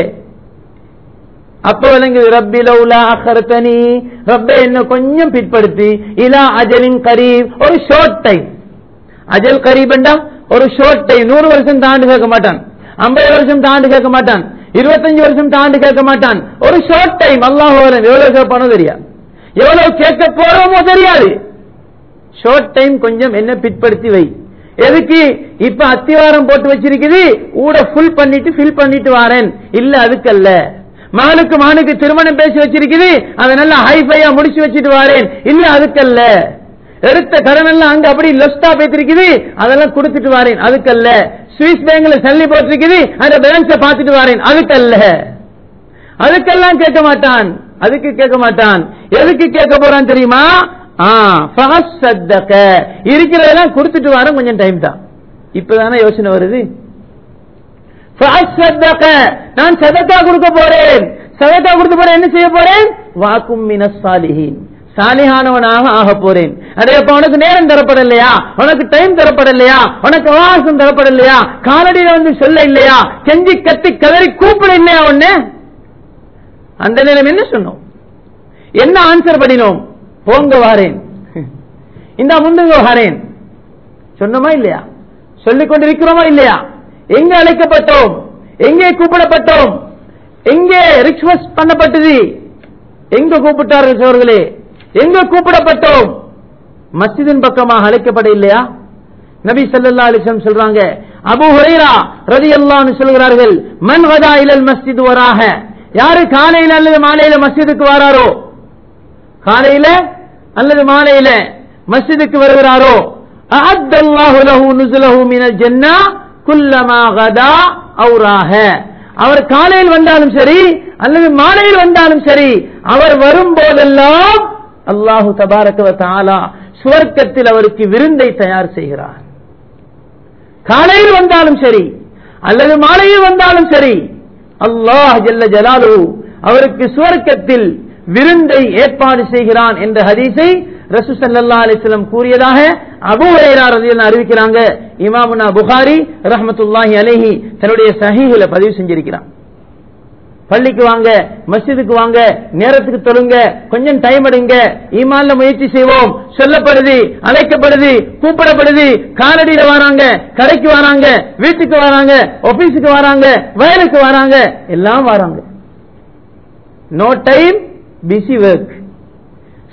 அப்ப விளங்குது ரப்பி லவுலா அகர்த்தனி ரப்பே என்ன கொஞ்சம் பிற்படுத்தி இலா அஜலின் கரீப் ஒரு ஷார்ட் டைம் அஜல் கரீபண்டா ஒரு ஷார்ட் டைம் நூறு வருஷம் தாண்டு கேட்க மாட்டான் ஐம்பது வருஷம் தாண்டு கேட்க மாட்டான் இருபத்தஞ்சு வருஷம் தாண்டு கேட்க மாட்டான் ஒரு ஷார்ட் டைம் அல்லாஹ் எவ்வளவு கேட்பானோ தெரியாது எவ்வளவு கேட்க போறோமோ தெரியாது ஷார்ட் டைம் கொஞ்சம் என்ன பிற்படுத்தி வை எதுக்கு இப்ப அத்திவாரம் போட்டு வச்சிருக்குது ஊட ஃபுல் பண்ணிட்டு ஃபில் பண்ணிட்டு வாரேன் இல்ல அதுக்கல்ல மகனுக்கு மகனுக்கு திருமணம் பேசி வச்சிருக்குது அதை நல்லா ஹைஃபையா முடிச்சு வச்சுட்டு வாரேன் இல்ல அதுக்கல்ல எடுத்த கடன் எல்லாம் அங்க அப்படி லொஸ்டா பேத்திருக்குது அதெல்லாம் கொடுத்துட்டு வாரேன் அதுக்கல்ல சுவிஸ் பேங்க்ல சல்லி போட்டிருக்குது அந்த பேலன்ஸ பாத்துட்டு வாரேன் அதுக்கல்ல அதுக்கெல்லாம் கேட்க மாட்டான் அதுக்கு கேட்க மாட்டான் எதுக்கு கேட்க போறான் தெரியுமா இருக்கிறதெல்லாம் கொடுத்துட்டு வர கொஞ்சம் டைம் தான் இப்பதானே யோசனை வருது நான் சதக்கா கொடுக்க போறேன் சதக்கா கொடுக்க போறேன் என்ன செய்ய போறேன் வாக்கும் மினசாலிஹின் சாலிஹானவனாக ஆக போறேன் அதே அப்ப உனக்கு நேரம் தரப்படலையா உனக்கு டைம் தரப்படலையா உனக்கு அவகாசம் தரப்படலையா காலடியில வந்து சொல்ல இல்லையா கெஞ்சி கத்தி கதறி கூப்பிட இல்லையா ஒண்ணு அந்த நேரம் என்ன சொன்னோம் என்ன ஆன்சர் பண்ணினோம் போங்க வாரேன் இந்த முந்துங்க வாரேன் சொன்னோமா இல்லையா சொல்லிக் கொண்டிருக்கிறோமா இல்லையா எங்க அழைக்கப்பட்டோம் எங்கே கூப்பிடப்பட்டோம் எங்கே ரிக்வஸ்ட் பண்ணப்பட்டது எங்க கூப்பிட்டார்கள் சோர்களே எங்க கூப்பிடப்பட்டோம் மஸ்ஜிதின் பக்கமாக அழைக்கப்பட இல்லையா நபி சல்லா அலிசம் சொல்றாங்க அபு ஹுரைரா ரதி அல்லான்னு சொல்கிறார்கள் மன் வதா இலல் மஸ்ஜித் வராக யாரு காலையில அல்லது மாலையில மஸ்ஜிதுக்கு வராரோ காலையில அல்லது மாலையில மஸ்ஜிதுக்கு வருகிறாரோ அஅத்தல்லாஹு லஹு நுஸுலஹு மினல் ஜன்னah குல்லமா கதா அவுராக அவர் காலையில் வந்தாலும் சரி அல்லது மாலையில் வந்தாலும் சரி அவர் வரும்போதெல்லாம் அல்லாஹு தபாரக தாலா சுவர்க்கத்தில் அவருக்கு விருந்தை தயார் செய்கிறார் காலையில் வந்தாலும் சரி அல்லது மாலையில் வந்தாலும் சரி அல்லாஹ் ஜல்ல ஜலாலு அவருக்கு சுவர்க்கத்தில் விருந்தை ஏற்பாடு செய்கிறான் என்ற ஹதீஸை ரசூ சல்லா அலிஸ்லம் கூறியதாக அபு ஹுரைரா ரலியல்லாஹு அறிவிக்கிறாங்க இமாமுனா புகாரி ரஹ்மத்துல்லாஹி அலைஹி தன்னுடைய சஹீஹில பதிவு செஞ்சிருக்கிறான் பள்ளிக்கு வாங்க மஸ்ஜிதுக்கு வாங்க நேரத்துக்கு தொழுங்க கொஞ்சம் டைம் எடுங்க ஈமான்ல முயற்சி செய்வோம் சொல்லப்படுது அழைக்கப்படுது கூப்பிடப்படுது காலடியில வராங்க கடைக்கு வராங்க வீட்டுக்கு வராங்க ஆபீஸுக்கு வராங்க வயலுக்கு வராங்க எல்லாம் வராங்க நோ டைம் பிஸி ஒர்க்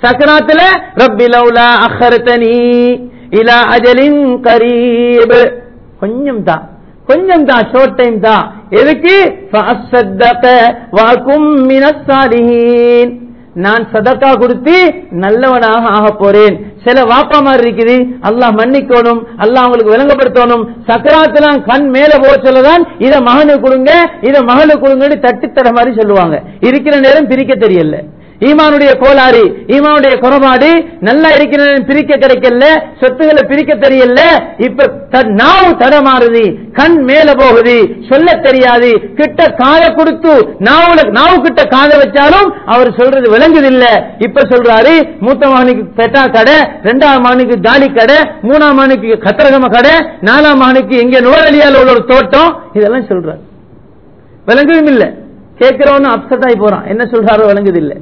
சக்கராத்துல ரப்பி லௌலா அஹர்தனி இலா அஜலின் கரீப் கொஞ்சம் தான் கொஞ்சம் தான் ஷார்ட் டைம் தான் எதுக்கு ஃபஅஸ்ஸத்தக வஅகும் மினஸ் சாலிஹீன் நான் சதக்கா கொடுத்து நல்லவனாக ஆக போறேன் சில வாப்பா மாதிரி இருக்குது அல்லாஹ் மன்னிக்கணும் அல்லாஹ் அவங்களுக்கு விளங்கப்படுத்தணும் சக்கராத்துல கண் மேல போக சொல்லதான் இத மகனுக்கு கொடுங்க இத மகளுக்கு கொடுங்கன்னு தட்டி தர மாதிரி சொல்லுவாங்க இருக்கிற நேரம் பிரிக்க தெரியல ஈமானுடைய கோளாறு ஈமானுடைய குறைபாடு நல்லா இருக்கிற நேரம் பிரிக்க கிடைக்கல சொத்துக்களை பிரிக்க தெரியல இப்ப த- நாவு தடமாறுது கண் மேல போகுது சொல்ல தெரியாது கிட்ட காதை கொடுத்து நாவுல நாவு கிட்ட காதை வச்சாலும் அவர் சொல்றது விளங்குதில்ல இப்ப சொல்றாரு மூத்த மகனுக்கு பெட்டா கடை ரெண்டாம் மகனுக்கு தாலி கடை மூணாம் மகனுக்கு கத்திரகம கடை நாலாம் மகனுக்கு எங்க நுவரலியால உள்ள ஒரு தோட்டம் இதெல்லாம் சொல்றாரு விளங்குதும் இல்ல கேட்கிறவனு அப்செட் ஆகி போறான் என்ன சொல்றாரோ விளங்குது இல்ல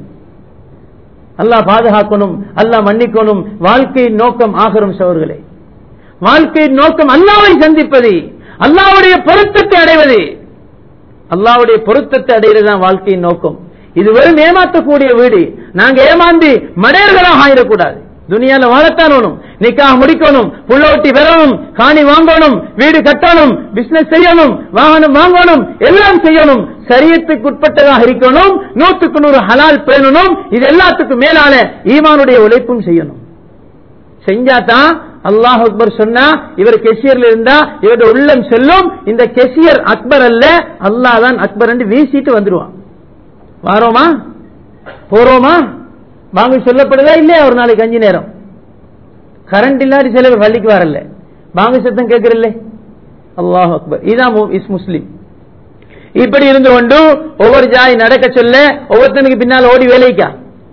அல்லாஹ் பாதுகாக்கணும் அல்லாஹ் மன்னிக்கணும் வாழ்க்கையின் நோக்கம் ஆகரும் சவர்களே வாழ்க்கையின் நோக்கம் அல்லாவை சந்திப்பது அல்லாவுடைய பொருத்தத்தை அடைவது அல்லாவுடைய பொருத்தத்தை அடைவதுதான் வாழ்க்கையின் நோக்கம் இது வெறும் ஏமாற்றக்கூடிய வீடு நாங்க ஏமாந்து மடையர்களாக ஆயிடக்கூடாது துனியால வாழத்தான் வேணும் நிக்காக முடிக்கணும் புள்ளோட்டி பெறணும் காணி வாங்கணும் வீடு கட்டணும் பிசினஸ் செய்யணும் வாகனம் வாங்கணும் எல்லாம் செய்யணும் சரியத்துக்கு உட்பட்டதாக இருக்கணும் நூற்றுக்கு நூறு ஹலால் பேணணும் இது எல்லாத்துக்கும் மேலான ஈமானுடைய உழைப்பும் செய்யணும் செஞ்சாதான் அல்லாஹ் அக்பர் சொன்னா இவர் கெசியர்ல இருந்தா இவருடைய உள்ளம் செல்லும் இந்த கெசியர் அக்பர் அல்ல அல்லாஹ் தான் அக்பர் என்று வீசிட்டு வந்துருவான் வாரோமா போறோமா வாங்க சொல்லப்படுதா இல்லையா ஒரு நாளைக்கு அஞ்சு நேரம் கரண்ட் இல்லாட்டி சில பேர் பள்ளிக்கு வரல வாங்க சத்தம் கேட்கறல்ல அல்லாஹ் அக்பர் இதான் மு- இஸ் முஸ்லிம் இப்படி இருந்து கொண்டு ஒவ்வொரு ஜாய் நடக்க சொல்ல ஒவ்வொருத்தனுக்கு பின்னால் ஓடி வேலைக்கா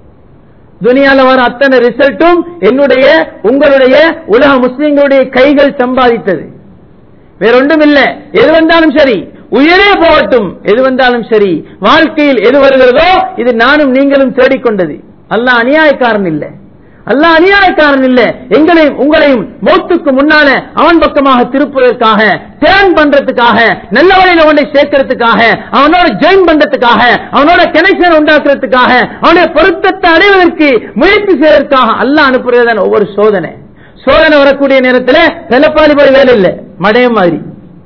துனியால வர அத்தனை ரிசல்ட்டும் என்னுடைய உங்களுடைய உலக முஸ்லிம்களுடைய கைகள் சம்பாதித்தது வேற ஒன்றும் இல்ல எது வந்தாலும் சரி உயிரே போகட்டும் எது வந்தாலும் சரி வாழ்க்கையில் எது வருகிறதோ இது நானும் நீங்களும் தேடிக்கொண்டது அல்லாஹ் அநியாயக்காரன் இல்லை அல்லாஹ் அநியாயக்காரன் இல்ல எங்களையும் உங்களையும் மௌத்துக்கு முன்னால அவன் பக்கமாக திருப்புவதற்காக டேர்ன் பண்றதுக்காக நல்ல வழியில கொண்டை சேர்க்கறதுக்காக அவனோட ஜாயின் பண்றதுக்காக அவனோட கனெக்ஷன் உண்டாக்குறதுக்காக அவனுடைய பொருத்தத்தை அடைவதற்கு முயற்சி செய்வதற்காக அல்லாஹ் அனுப்புறதுதான் ஒவ்வொரு சோதனை சோதனை வரக்கூடிய நேரத்தில் பெலப்பாலி போய் வேலை இல்லை மடையம் மாதிரி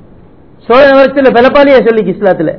சோதனை வரச்சல பெலப்பாலியா சொல்லிக்கு இஸ்லாத்துல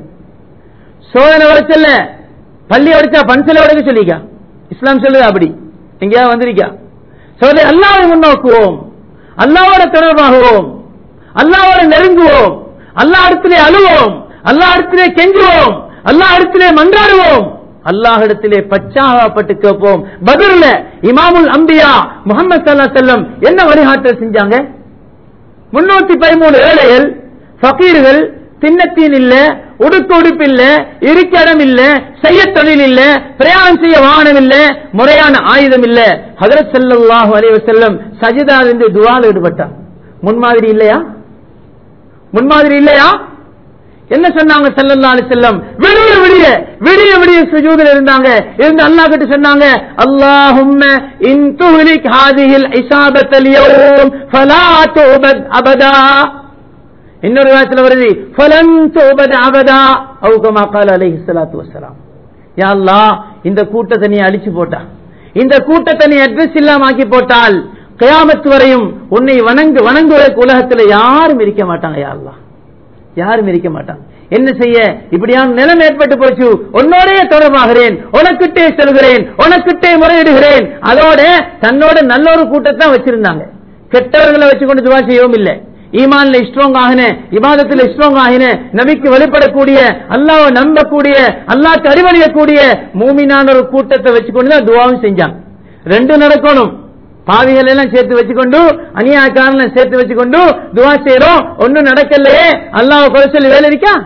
சோதனை வரச்சல்ல பள்ளி அடிச்சா பன்சல உடைக்க சொல்லிக்கா இஸ்லாம் சொல்லுது அப்படி எங்கேயாவது வந்திருக்கா சோதனை அல்லாவை முன்னோக்குவோம் அல்லாவோட தொடர்பாகுவோம் அல்லாவோட நெருங்குவோம் அல்லா இடத்திலே அழுவோம் அல்லா இடத்திலே கெஞ்சுவோம் அல்லா இடத்திலே மன்றாடுவோம் அல்லாஹ் இடத்திலே பச்சாகப்பட்டு கேட்போம் பதில இமாமுல் அம்பியா முகமது சல்லா செல்லம் என்ன வழிகாட்டல் செஞ்சாங்க முன்னூத்தி பதிமூணு ஏழைகள் ஃபகீர்கள் தின்னத்தீன் இல்ல உடுக்கு உடுப்பு இல்ல இருக்க இடம் இல்ல செய்ய தொழில் இல்ல பிரயாணம் செய்ய வாகனம் இல்ல முறையான ஆயுதம் இல்ல ஹதரத் ஸல்லல்லாஹு அலைஹி வஸல்லம் சஜிதா இருந்து துவால ஈடுபட்டார் முன்மாதிரி இல்லையா முன்மாதிரி இல்லையா என்ன சொன்னாங்க ஸல்லல்லாஹு அலைஹி வஸல்லம் விடிய விடிய விடிய விடிய சுஜூதில் இருந்தாங்க இருந்து அல்லாஹ் கிட்ட சொன்னாங்க அல்லாஹும்ம இன் துஹ்லிக் ஹாதிஹில் இஸாபத்தல் யௌம் ஃபலா துபத் அபதா இன்னொரு வாசல வருது ஃபலன் துபத் அபதா அவு கமா قال அலைஹி ஸலாத்து வஸலாம் யா அல்லாஹ் இந்த கூட்டத்தை நீ அழிச்சு போட்டா இந்த கூட்டத்தை நீ அட்ரஸ் இல்லாம ஆக்கி போட்டால் கியாமத் வரையும் உன்னை வணங்கு வணங்குவதற்கு உலகத்துல யாரும் இருக்க மாட்டாங்க யா அல்லாஹ் யாரும் இருக்க மாட்டான் என்ன செய்ய இப்படியான நிலம் ஏற்பட்டு போச்சு உன்னோடே தொடர்பாகிறேன் உனக்கிட்டே செல்கிறேன் உனக்கிட்டே முறையிடுகிறேன் அதோட தன்னோட நல்ல ஒரு கூட்டத்தான் வச்சிருந்தாங்க கெட்டவர்களை வச்சுக்கொண்டு துவா செய்யவும் இல்லை ஈமான்ல ஸ்ட்ராங் ஆகின இபாதத்துல ஸ்ட்ராங் ஆகின நபிக்கு வெளிப்படக்கூடிய அல்லாஹ்வை நம்பக்கூடிய அல்லாஹ்க்கு அறிவழியக்கூடிய மூமினான ஒரு கூட்டத்தை வச்சுக்கொண்டு தான் துவாவும் செஞ்சாங்க ரெண்டும் நடக்கணும் பாவிகள் எல்லாம் சேர்த்து வச்சுக்கொண்டு அநியாயக்காரன் சேர்த்து வச்சுக்கொண்டு துவா செய்யறோம் ஒன்னும் நடக்கலையே அல்லாஹ் குறை சொல்லி வேலை இருக்கா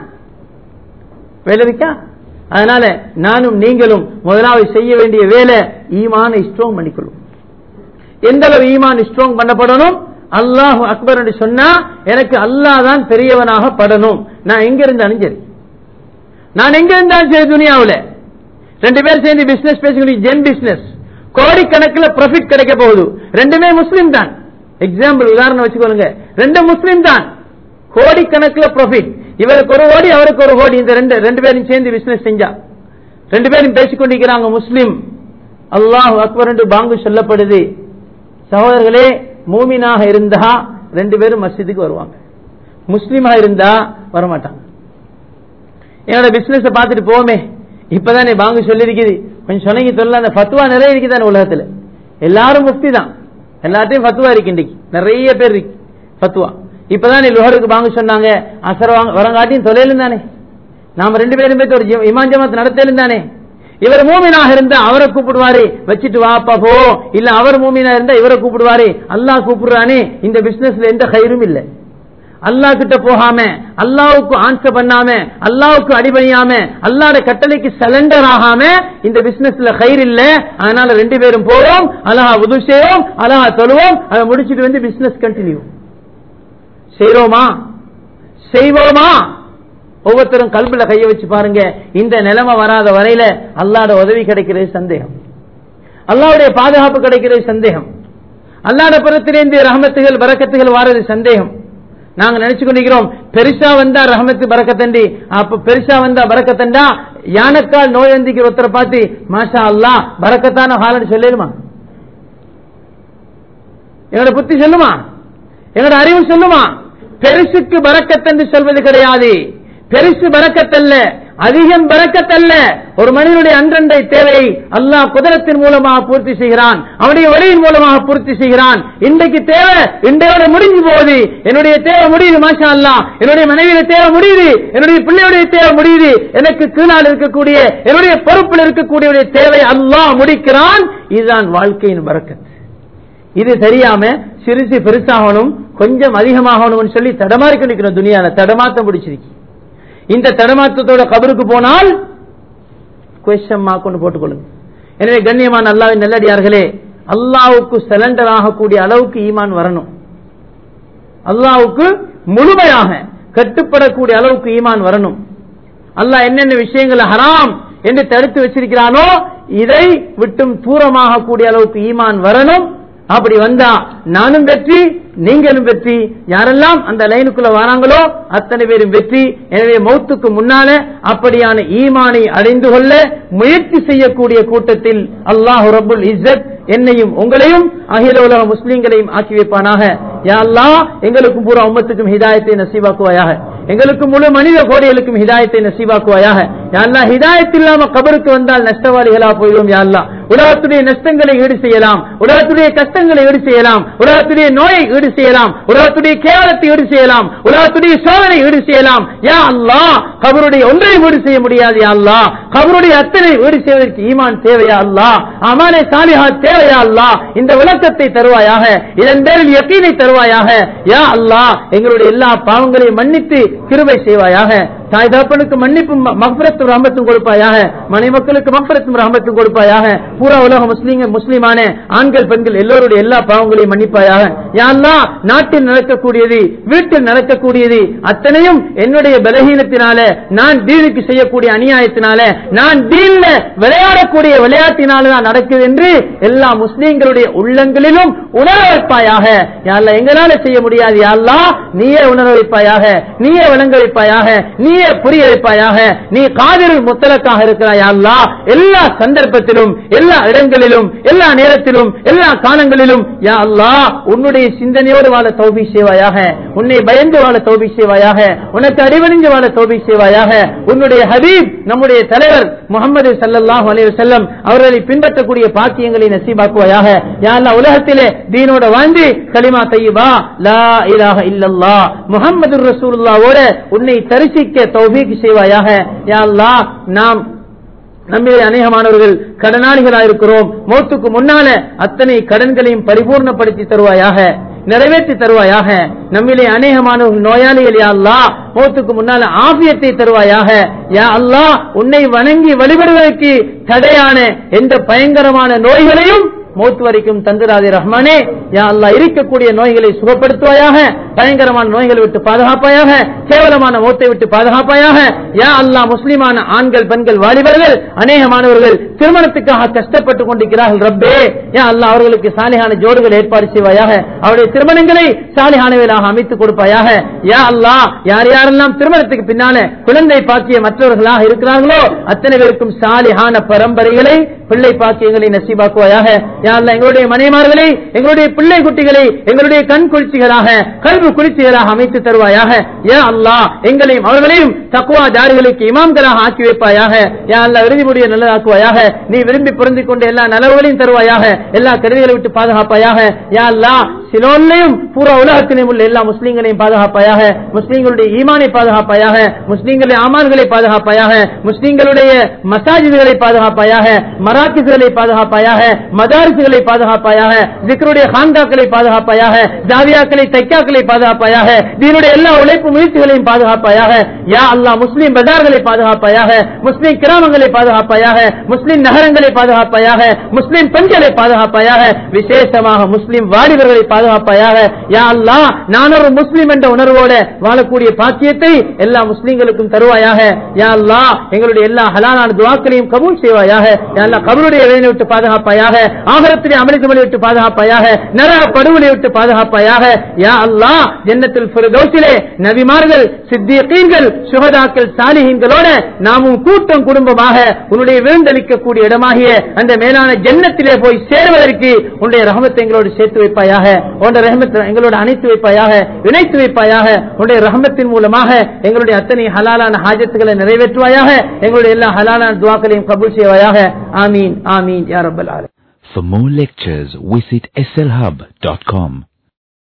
வேலை இருக்கா அதனால நானும் நீங்களும் முதலாவது செய்ய வேண்டிய வேலை ஈமான ஸ்ட்ராங் பண்ணிக்கொள்ளும் எந்த அளவு ஈமான் ஸ்ட்ராங் பண்ணப்படணும் அல்லாஹ் அக்பர் என்று சொன்னா எனக்கு அல்லாஹ் தான் பெரியவனாக படணும் நான் எங்க இருந்தாலும் சரி நான் எங்க இருந்தாலும் சரி துனியாவுல ரெண்டு பேர் சேர்ந்து பிசினஸ் பேசிக்கொண்டு ஜென் பிசினஸ் கோடிக்கணக்கில் ப்ராஃபிட் கிடைக்க போகுது ரெண்டுமே முஸ்லீம் தான் எக்ஸாம்பிள் உதாரணம் வச்சுக்கோங்க ரெண்டு முஸ்லீம் தான் கோடிக்கணக்கில் ப்ராஃபிட் இவருக்கு ஒரு கோடி அவருக்கு ஒரு கோடி இந்த ரெண்டு ரெண்டு பேரும் சேர்ந்து பிசினஸ் செஞ்சா ரெண்டு பேரும் பேசிக்கொண்டிருக்கிறாங்க முஸ்லீம் அல்லாஹ் அக்பர் என்று பாங்கு சொல்லப்படுது சகோதரர்களே மூமினாக இருந்தா ரெண்டு பேரும் மஸ்ஜிதுக்கு வருவாங்க முஸ்லீமா இருந்தா வரமாட்டாங்க என்னோட பிசினஸ் பார்த்துட்டு போவோமே இப்பதானே பாங்கு சொல்லியிருக்குது கொஞ்சம் சொன்னீங்க சொல்ல அந்த ஃபத்துவா நிறைய இருக்குதானே உலகத்துல எல்லாரும் முஃப்தி தான் எல்லாத்தையும் ஃபத்துவா இருக்கு இன்னைக்கு நிறைய பேர் இருக்கு ஃபத்துவா இப்பதானே லுஹருக்கு பாங்க சொன்னாங்க அசர் வாங்க வரங்காட்டியும் தொலைலும் தானே நாம ரெண்டு பேரும் பேர்த்து ஒரு இமான் ஜமாத் நடத்தலும் தானே இவர் மூமினாக இருந்தா அவரை கூப்பிடுவாரு வச்சுட்டு வாப்பா போ இல்ல அவர் மூமினா இருந்தா இவரை கூப்பிடுவாரு அல்லாஹ் கூப்பிடுறானே இந்த பிசினஸ்ல எந்த கயிறும் இல்லை அல்லா கிட்ட போகாம அல்லாவுக்கு ஆன்சர் பண்ணாம அல்லாவுக்கு அடிபணியாம அல்லாட கட்டளைக்கு சலண்டர் ஆகாம இந்த பிசினஸ்ல கயிறு இல்ல அதனால ரெண்டு பேரும் போவோம் அழகா உது செய்வோம் அழகா தொழுவோம் அதை முடிச்சிட்டு வந்து பிசினஸ் கண்டினியூ செய்யறோமா செய்வோமா ஒவ்வொருத்தரும் கல்வில கைய வச்சு பாருங்க இந்த நிலைமை வராத வரையில அல்லாட உதவி கிடைக்கிறது சந்தேகம் அல்லாவுடைய பாதுகாப்பு கிடைக்கிறது சந்தேகம் அல்லாட புறத்திலிருந்து ரஹமத்துகள் பறக்கத்துகள் வாரது சந்தேகம் நாங்க நினைச்சு கொண்டிருக்கிறோம் பெருசா வந்தா ரஹமத்து பறக்கத்தண்டி அப்ப பெருசா வந்தா பறக்கத்தண்டா யானைக்கால் நோய் வந்திக்கிற ஒருத்தரை பார்த்து மாஷா அல்லா பறக்கத்தான ஹாலன்னு சொல்லிடுமா எங்களோட புத்தி சொல்லுமா எங்களோட அறிவு சொல்லுமா பெருசுக்கு பறக்கத்தென்று சொல்வது கிடையாது பெருசு பறக்கத்தல்ல அதிகம் பறக்கத்தல்ல ஒரு மனிதனுடைய அன்றண்டை தேவையை அல்லாஹ் குதிரத்தின் மூலமாக பூர்த்தி செய்கிறான் அவனுடைய வழியின் மூலமாக பூர்த்தி செய்கிறான் இன்றைக்கு தேவை இன்றையோட முடிஞ்சு போகுது என்னுடைய தேவை முடியுது மாஷா அல்லா என்னுடைய மனைவியில தேவை முடியுது என்னுடைய பிள்ளையுடைய தேவை முடியுது எனக்கு கீழால் இருக்கக்கூடிய என்னுடைய பொறுப்பில் இருக்கக்கூடிய தேவை அல்லாஹ் முடிக்கிறான் இதுதான் வாழ்க்கையின் பறக்கத் இது தெரியாம சிறுசு பெருசாகணும் கொஞ்சம் அதிகமாகணும்னு சொல்லி தடமாறி நிற்கிறோம் துணியால தடமாத்தம் பிடிச்சிருக்கு இந்த தடமாற்றத்தோட கபருக்கு போனால் கொஸ்டின் மார்க் கொண்டு போட்டுக்கொள்ளுங்க எனவே கண்ணியமான அல்லாவின் நல்லடியார்களே அல்லாவுக்கு சலண்டர் ஆகக்கூடிய அளவுக்கு ஈமான் வரணும் அல்லாவுக்கு முழுமையாக கட்டுப்படக்கூடிய அளவுக்கு ஈமான் வரணும் அல்லாஹ் என்னென்ன விஷயங்களை ஹராம் என்று தடுத்து வச்சிருக்கிறானோ இதை விட்டும் தூரமாக கூடிய அளவுக்கு ஈமான் வரணும் அப்படி வந்தா நானும் வெற்றி நீங்களும் வெற்றி யாரெல்லாம் அந்த லைனுக்குள்ள வராங்களோ அத்தனை பேரும் வெற்றி எனவே மௌத்துக்கு முன்னால அப்படியான ஈமானை அடைந்து கொள்ள முயற்சி செய்யக்கூடிய கூட்டத்தில் அல்லாஹு ரபுல் இஸ்ஸத் என்னையும் உங்களையும் அகில உலக முஸ்லீம்களையும் ஆக்கி வைப்பானாக யா அல்லாஹ் எங்களுக்கும் பூரா உம்மத்துக்கும் ஹிதாயத்தை நசீவாக்குவாயாக எங்களுக்கு முழு மனித கோடிகளுக்கும் ஹிதாயத்தை நசீவாக்குவாயாக யா அல்லாஹ் ஹிதாயத் இல்லாம கபருக்கு வந்தால் நஷ்டவாளிகளா போயிடும் யா அல்லாஹ் உலகத்துடைய நஷ்டங்களை ஈடு செய்யலாம் உலகத்துடைய கஷ்டங்களை ஈடு செய்யலாம் உலகத்துடைய நோயை ஈடு செய்யலாம் உலகத்துடைய கேவலத்தை ஈடு செய்யலாம் உலகத்துடைய சோதனை ஈடு செய்யலாம் யா அல்லாஹ் கபருடைய ஒன்றையும் ஈடு செய்ய முடியாது யா அல்லாஹ் கபருடைய அத்தனை ஈடு செய்வதற்கு ஈமான் தேவையா அல்லாஹ் அமானே சாலிஹா தேவையா அல்லாஹ் இந்த விளக்கத்தை தருவாயாக இதன் பேரில் யக்கீனை தருவாயாக யா அல்லாஹ் எங்களுடைய எல்லா பாவங்களையும் மன்னித்து கிருபை செய்வாயாக தாய் தகப்பனுக்கு மன்னிப்பும் மஃபரத்தும் ரஹமத்தும் கொடுப்பாயாக மனை மக்களுக்கு மஃபரத்தும் ரஹமத்தும் கொடுப்பாயாக பூரா உலக முஸ்லீம் முஸ்லீமான ஆண்கள் பெண்கள் எல்லோருடைய எல்லா பாவங்களையும் மன்னிப்பாயாக யாரெல்லாம் நாட்டில் நடக்கக்கூடியது வீட்டில் நடக்கக்கூடியது அத்தனையும் என்னுடைய பலகீனத்தினால நான் தீனுக்கு செய்யக்கூடிய அநியாயத்தினால நான் தீன்ல விளையாடக்கூடிய விளையாட்டினால தான் நடக்குது என்று எல்லா முஸ்லீம்களுடைய உள்ளங்களிலும் உணர வைப்பாயாக யாழ்லா எங்களால செய்ய முடியாது யாழ்லா நீயே உணர வைப்பாயாக நீயே விளங்க வைப்பாயாக நீயே புரிய வைப்பாயாக நீ காதில் முத்தலக்காக இருக்கிறாய் அல்லா எல்லா சந்தர்ப்பத்திலும் எல்லா இடங்களிலும் எல்லா நேரத்திலும் எல்லா காலங்களிலும் யா அல்லா உன்னுடைய சிந்தனையோடு வாழ தௌபி செய்வாயாக உன்னை பயந்து வாழ தௌபி செய்வாயாக உனக்கு அறிவணிந்து வாழ தௌபி செய்வாயாக உன்னுடைய ஹபீப் நம்முடைய தலைவர் முகமது சல்லாஹ் அலைய செல்லம் அவர்களை பின்பற்றக்கூடிய பாக்கியங்களை நசீபாக்குவாயாக யா அல்லா உலகத்திலே தீனோட வாழ்ந்து கலிமா தையபா லா இலாஹ இல்லல்லா முகமது ரசூலுல்லாவோட உன்னை தரிசிக்க தௌபீக் செய்வாயாக யா அல்லாஹ் நாம் நம்மிலே அநேகமானவர்கள் கடனாளிகளாக இருக்கிறோம் மௌத்துக்கு முன்னால அத்தனை கடன்களையும் பரிபூர்ணப்படுத்தி தருவாயாக நிறைவேற்றி தருவாயாக நம்மிலே அநேகமானவர்கள் நோயாளிகள் யா அல்லா மௌத்துக்கு முன்னால ஆபியத்தை தருவாயாக யா அல்லா உன்னை வணங்கி வழிபடுவதற்கு தடையான எந்த பயங்கரமான நோய்களையும் மௌத் வரைக்கும் தந்துராதே ரஹ்மானே யா அல்லாஹ் இருக்கக்கூடிய நோய்களை சுகப்படுத்துவாயாக பயங்கரமான நோய்களை விட்டு பாதுகாப்பாயாக கேவலமான மௌத்தை விட்டு பாதுகாப்பாயாக யா அல்லாஹ் முஸ்லிமான ஆண்கள் பெண்கள் வாலிபர்கள் அநேகமானவர்கள் திருமணத்துக்காக கஷ்டப்பட்டுக் கொண்டிருக்கிறார்கள் ரப்பே யா அல்லாஹ் அவர்களுக்கு சாலிகான ஜோடுகள் ஏற்பாடு செய்வாயாக அவருடைய திருமணங்களை சாலிகானவைகளாக அமைத்துக் கொடுப்பாயாக யா அல்லாஹ் யார் யாரெல்லாம் திருமணத்துக்கு பின்னால குழந்தை பாக்கிய மற்றவர்களாக இருக்கிறார்களோ அத்தனை பேருக்கும் சாலிகான பரம்பரைகளை பிள்ளை பாக்கியங்களை நசீபாக்குவாயாக யா அல்லாஹ் எங்களுடைய மனைமார்களை எங்களுடைய பிள்ளை குட்டிகளை எங்களுடைய கண் குளிர்ச்சிகளாக கல்வி குளிர்ச்சிகளாக அமைத்து தருவாயாக யா அல்லாஹ் எங்களையும் அவர்களையும் தக்குவா தாரிகளுக்கு இமாம்களாக ஆக்கி வைப்பாயாக யா அல்லாஹ் இறுதி முடிய நல்லதாக்குவாயாக நீ விரும்பி பொருந்திக் கொண்ட எல்லா நலவுகளையும் தருவாயாக எல்லா கருவிகளை விட்டு பாதுகாப்பாயாக யா அல்லாஹ் சிலோன்லையும் பூரா உலகத்திலும் உள்ள எல்லா முஸ்லீம்களையும் பாதுகாப்பாயாக முஸ்லீம்களுடைய ஈமானை பாதுகாப்பாயாக முஸ்லீம்களுடைய அமால்களை பாதுகாப்பாயாக முஸ்லீம்களுடைய மசாஜிதுகளை பாதுகாப்பாயாக மராக்கிஸ்களை பாதுகாப்பாயாக மதாரிசுகளை பாதுகாப்பாயாக திக்ருடைய ஹான்காக்களை பாதுகாப்பாயாக ஜாவியாக்களை தைக்காக்களை பாதுகாப்பாயாக தீனுடைய எல்லா உழைப்பு முயற்சிகளையும் பாதுகாப்பாயாக யா அல்லாஹ் முஸ்லீம் பஜார்களை பாதுகாப்பாயாக முஸ்லீம் கிராமங்களை பாதுகாப்பாயாக முஸ்லீம் நகரங்களை பாதுகாப்பாயாக முஸ்லீம் பெண்களை பாதுகாப்பாயாக விசேஷமாக முஸ்லீம் வாலிபர்களை பாதுகாப்பாயாக யா அல்லாஹ் நான் ஒரு முஸ்லீம் என்ற உணர்வோட வாழக்கூடிய பாக்கியத்தை எல்லா முஸ்லீம்களுக்கும் தருவாயாக யா அல்லாஹ் எங்களுடைய எல்லா ஹலாலான துவாக்களையும் கபூல் செய்வாயாக யா அல்லாஹ் கபருடைய வேதனை விட்டு பாதுகாப்பாயாக ஆகரத்திலே அமளிக்குமலை விட்டு பாதுகாப்பாயாக நரக படுகொலை விட்டு பாதுகாப்பாயாக யா அல்லாஹ் ஜன்னத்தில் ஃபிர்தௌஸிலே நபிமார்கள் சித்தியீன்கள் சுகதாக்கள் சாலிஹீன்களோட நாமும் கூட்டம் குடும்பமாக உன்னுடைய விருந்தளிக்கக்கூடிய இடமாகிய அந்த மேலான ஜன்னத்திலே போய் சேர்வதற்கு உன்னுடைய ரஹமத்தை எங்களோடு சேர்த்து வைப்பாயாக உன்னுடைய ரஹமத்தை எங்களோடு அணைத்து வைப்பாயாக இணைத்து வைப்பாயாக உன்னுடைய ரஹமத்தின் மூலமாக எங்களுடைய அத்தனை ஹலாலான ஹாஜத்துகளை நிறைவேற்றுவாயாக எங்களுடைய எல்லா ஹலாலான துவாக்களையும் கபூல் செய்வாயாக ஆமீன் ஆமீன் யா ரப்பல் ஆலமீன் For more lectures, visit slhub.com.